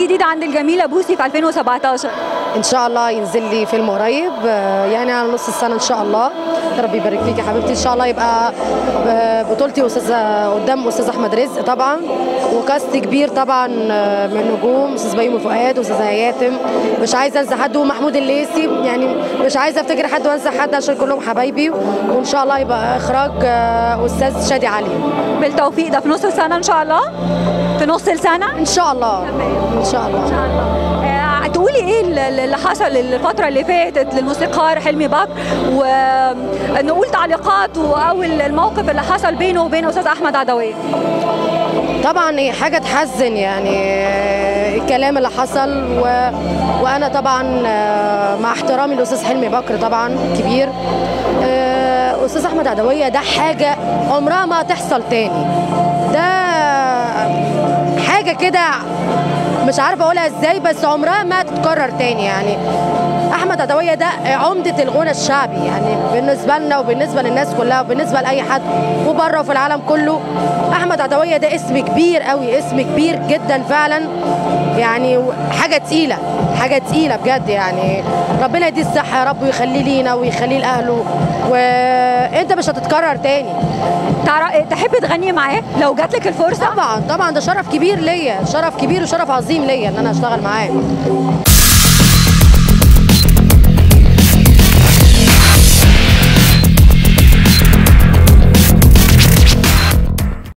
الجديد عند الجميله بوسي في 2017 ان شاء الله ينزل لي فيلم قريب آه، يعني على نص السنه ان شاء الله يا رب يبارك فيك يا حبيبتي ان شاء الله يبقى آه، بطولتي استاذه قدام استاذ احمد رزق طبعا وكاست كبير طبعا آه، من نجوم استاذ بيومي فؤاد واستاذ هياتم مش عايزه انسى حد ومحمود الليثي يعني مش عايزه افتكر حد وانسى حد عشان كلهم حبايبي وان شاء الله يبقى اخراج آه، استاذ شادي علي بالتوفيق ده في نص السنه ان شاء الله في نص السنه ان شاء الله ان شاء الله آه، تقولي ايه اللي اللي حصل الفتره اللي فاتت للموسيقار حلمي بكر ونقول تعليقاته او الموقف اللي حصل بينه وبين استاذ احمد عدويه طبعا هي حاجه تحزن يعني آه، الكلام اللي حصل و... وانا طبعا آه، مع احترامي لاستاذ حلمي بكر طبعا كبير آه، استاذ احمد عدويه ده حاجه عمرها ما هتحصل تاني ده حاجه كده مش عارفه اقولها ازاي بس عمرها ما تتكرر تاني يعني احمد عدويه ده عمده الغنى الشعبي يعني بالنسبه لنا وبالنسبه للناس كلها وبالنسبه لاي حد وبره وفي العالم كله احمد عدويه ده اسم كبير قوي اسم كبير جدا فعلا يعني حاجه تقيله حاجه تقيله بجد يعني ربنا يديه الصحه يا رب ويخليه لينا ويخليه لاهله وانت مش هتتكرر تاني تعرف تحب تغني معاه لو جات لك الفرصه طبعا طبعا ده شرف كبير ليا شرف كبير وشرف عظيم ليا ان انا اشتغل معاه